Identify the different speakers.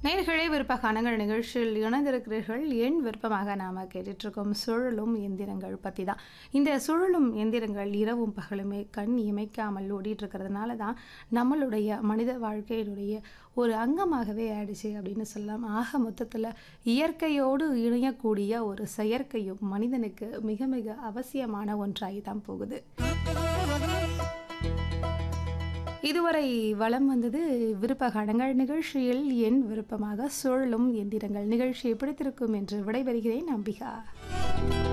Speaker 1: நேர்களே விருப்ப கானங்கள் நிகழ்ச்சியில் இணைந்திருக்கிறீர்கள் என் விருப்பமாக நாம் கேட்டுட்ருக்கோம் சுழலும் எந்திரங்கள் பற்றி தான் இந்த சுழலும் எந்திரங்கள் இரவும் பகலுமே கண் இமைக்காமல் ஓடிட்டு இருக்கிறதுனால தான் நம்மளுடைய மனித வாழ்க்கையினுடைய ஒரு அங்கமாகவே ஆயிடுச்சு அப்படின்னு சொல்லலாம் ஆக மொத்தத்தில் இயற்கையோடு இணையக்கூடிய ஒரு செயற்கையும் மனிதனுக்கு மிக மிக அவசியமான ஒன்றாகி தான் போகுது இதுவரை வலம் வந்தது விருப்பகானங்கள் நிகழ்ச்சியில் என் விருப்பமாக சுழலும் எந்திரங்கள் நிகழ்ச்சியை பிடித்திருக்கும் என்று விடைபெறுகிறேன் அம்பிகா